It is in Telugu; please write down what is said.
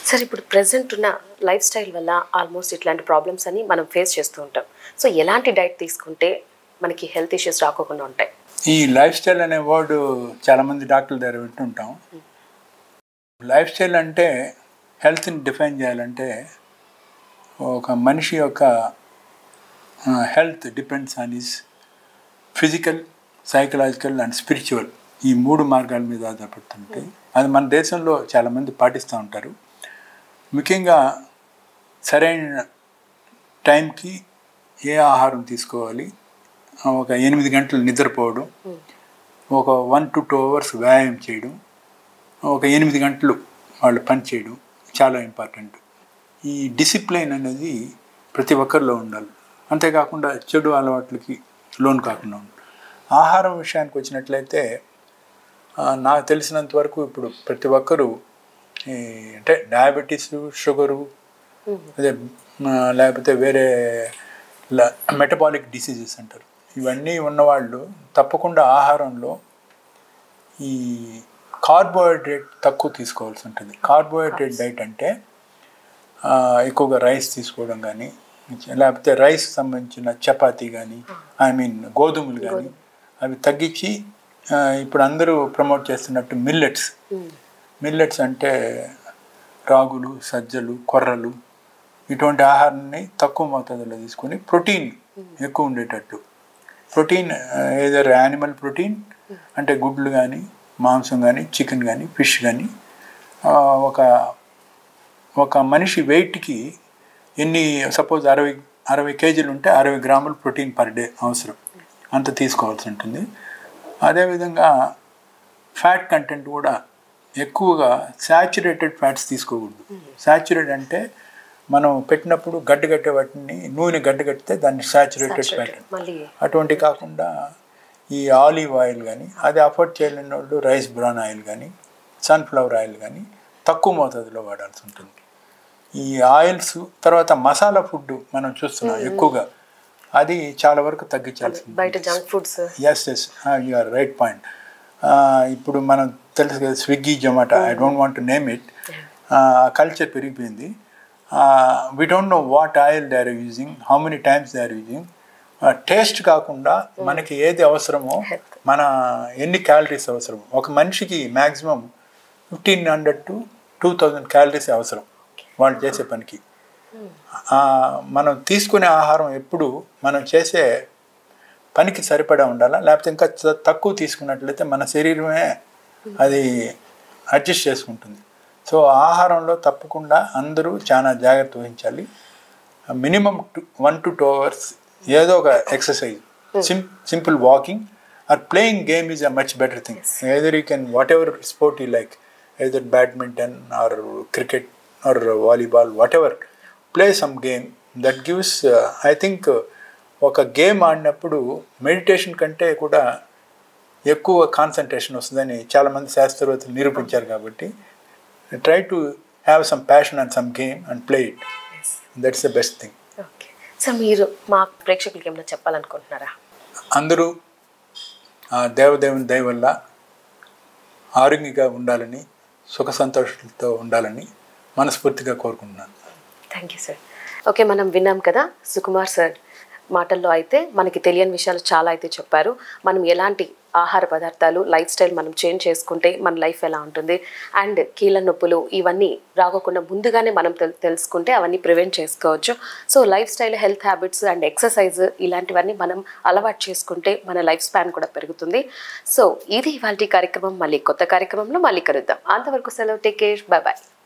సార్ ఇప్పుడు ప్రజెంట్ ఉన్న లైఫ్ స్టైల్ వల్ల ఆల్మోస్ట్ ఇట్లాంటి ప్రాబ్లమ్స్ అన్ని మనం ఫేస్ చేస్తూ ఉంటాం సో ఎలాంటి డైట్ తీసుకుంటే మనకి హెల్త్ ఇష్యూస్ రాకోకుండా ఉంటాయి ఈ లైఫ్ స్టైల్ అనే వర్డ్ చాలామంది డాక్టర్ల దగ్గర వింటుంటాం లైఫ్ స్టైల్ అంటే హెల్త్ని డిఫైన్ చేయాలంటే ఒక మనిషి యొక్క health depends on his physical psychological and spiritual ఈ మూడు మార్గాల మీద ఆధారపడుతుంటాయి అది మన దేశంలో చాలామంది పాటిస్తూ ఉంటారు ముఖ్యంగా సరైన టైంకి ఏ ఆహారం తీసుకోవాలి ఒక ఎనిమిది గంటలు నిద్రపోవడం ఒక వన్ టు టూ అవర్స్ వ్యాయామం చేయడం ఒక ఎనిమిది గంటలు వాళ్ళు పని చేయడం చాలా ఇంపార్టెంట్ ఈ డిసిప్లైన్ అనేది ప్రతి ఒక్కరిలో ఉండాలి అంతేకాకుండా చెడు అలవాట్లకి లోన్ కాకుండా ఉండాలి ఆహారం విషయానికి వచ్చినట్లయితే ఆ, నాకు తెలిసినంత వరకు ఇప్పుడు ప్రతి ఒక్కరూ ఈ అంటే డయాబెటీస్ షుగరు అదే ఆ, లేకపోతే వేరే మెటబాలిక్ డిసీజెస్ అంటారు ఇవన్నీ ఉన్నవాళ్ళు తప్పకుండా ఆహారంలో ఈ కార్బోహైడ్రేట్ తక్కువ తీసుకోవాల్సి ఉంటుంది కార్బోహైడ్రేట్ డైట్ అంటే ఆ, ఎక్కువగా రైస్ తీసుకోవడం కానీ లేకపోతే రైస్ సంబంధించిన చపాతీ కానీ ఐ మీన్ గోధుమలు కానీ అవి తగ్గించి ఆ, ఇప్పుడు అందరూ ప్రమోట్ చేస్తున్నట్టు మిల్లెట్స్ మిల్లెట్స్ అంటే రాగులు సజ్జలు కొర్రలు ఇటువంటి ఆహారాన్ని తక్కువ మోతాదులో తీసుకొని ప్రోటీన్ ఎక్కువ ఉండేటట్టు ప్రోటీన్ ఏదర్ యానిమల్ ప్రోటీన్ అంటే గుడ్లు కానీ మాంసం కానీ చికెన్ కానీ ఫిష్ కానీ ఒక ఒక మనిషి వెయిట్కి ఎన్ని సపోజ్ అరవై అరవై కేజీలు ఉంటే అరవై గ్రాములు ప్రోటీన్ పర్ డే అవసరం అంత తీసుకోవాల్సి ఉంటుంది అదేవిధంగా ఫ్యాట్ కంటెంట్ కూడా ఎక్కువగా శాచురేటెడ్ ఫ్యాట్స్ తీసుకోకూడదు శాచురేట్ అంటే మనం పెట్టినప్పుడు గడ్డ కట్టే వాటిని నూనె గడ్డ కట్టితే దాన్ని శాచురేటెడ్ ఫ్యాట్ మళ్ళీ అటువంటి కాకుండా ఈ ఆలివ్ ఆయిల్ కానీ అది అఫోర్డ్ చేయలేని వాళ్ళు రైస్ బ్రౌన్ ఆయిల్ కానీ సన్ఫ్లవర్ ఆయిల్ కానీ తక్కువ మోతాదులో వాడాల్సి ఉంటుంది ఈ ఆయిల్స్ తర్వాత మసాలా ఫుడ్ మనం చూస్తున్నాం ఎక్కువగా అది చాలా వరకు తగ్గించాల్సి ఉంటుంది బయట junk foods yes yes you're right point ఇప్పుడు మనం తెలుసు కదా Swiggy Zomato I don't want name it culture పెరిగిపోయింది we don't know what oil they are using how many times they are using taste కాకుండా మనకి ఏది అవసరమో మన ఎన్ని క్యాలరీస్ అవసరం ఒక మనిషికి maximum fifteen hundred to two thousand calories అవసరం వాళ్ళు చేసే పనికి ఆ, మనం తీసుకునే ఆహారం ఎప్పుడు మనం చేసే పనికి సరిపడా ఉండాలా లేకపోతే ఇంకా త- తక్కువ తీసుకున్నట్లయితే మన శరీరమే అది అడ్జస్ట్ చేసుకుంటుంది సో ఆహారంలో తప్పకుండా అందరూ చాలా జాగ్రత్త వహించాలి minimum two one to two hours ఏదో ఒక exercise sim simple walking or playing game is a much better thing either you can whatever sport you like either badminton or cricket or volleyball whatever play some game that gives I think ఒక గేమ్ ఆడినప్పుడు మెడిటేషన్ కంటే కూడా ఎక్కువ కాన్సన్ట్రేషన్ వస్తుందని చాలామంది శాస్త్రవేత్తలు నిరూపించారు కాబట్టి try to have some passion and some game and play it that's the best thing okay so మీరు మా ప్రేక్షకులకి ఏమైనా చెప్పాలనుకుంటున్నారా అందరూ ఆ దేవదేవుని దయ వల్ల ఆరోగ్యంగా ఉండాలని సుఖ సంతోషాలతో ఉండాలని మనస్ఫూర్తిగా కోరుకుంటున్నాను థ్యాంక్ యూ సార్ ఓకే మనం విన్నాం కదా సుకుమార్ సార్ మాటల్లో అయితే మనకి తెలియని విషయాలు చాలా అయితే చెప్పారు మనం ఎలాంటి ఆహార పదార్థాలు లైఫ్ స్టైల్ మనం చేంజ్ చేసుకుంటే మన లైఫ్ ఎలా ఉంటుంది అండ్ కీళ్ళ నొప్పులు ఇవన్నీ రాకోకుండా ముందుగానే మనం తెల్ తెలుసుకుంటే అవన్నీ ప్రివెంట్ చేసుకోవచ్చు so life style health habits and exercise ఇలాంటివన్నీ మనం అలవాటు చేసుకుంటే మన లైఫ్ స్పాన్ కూడా పెరుగుతుంది సో ఇది ఇవాళ కార్యక్రమం మళ్ళీ కొత్త కార్యక్రమంలో మళ్ళీ కలుద్దాం అంతవరకు సెలవు టేక్ కేర్ బాయ్ బాయ్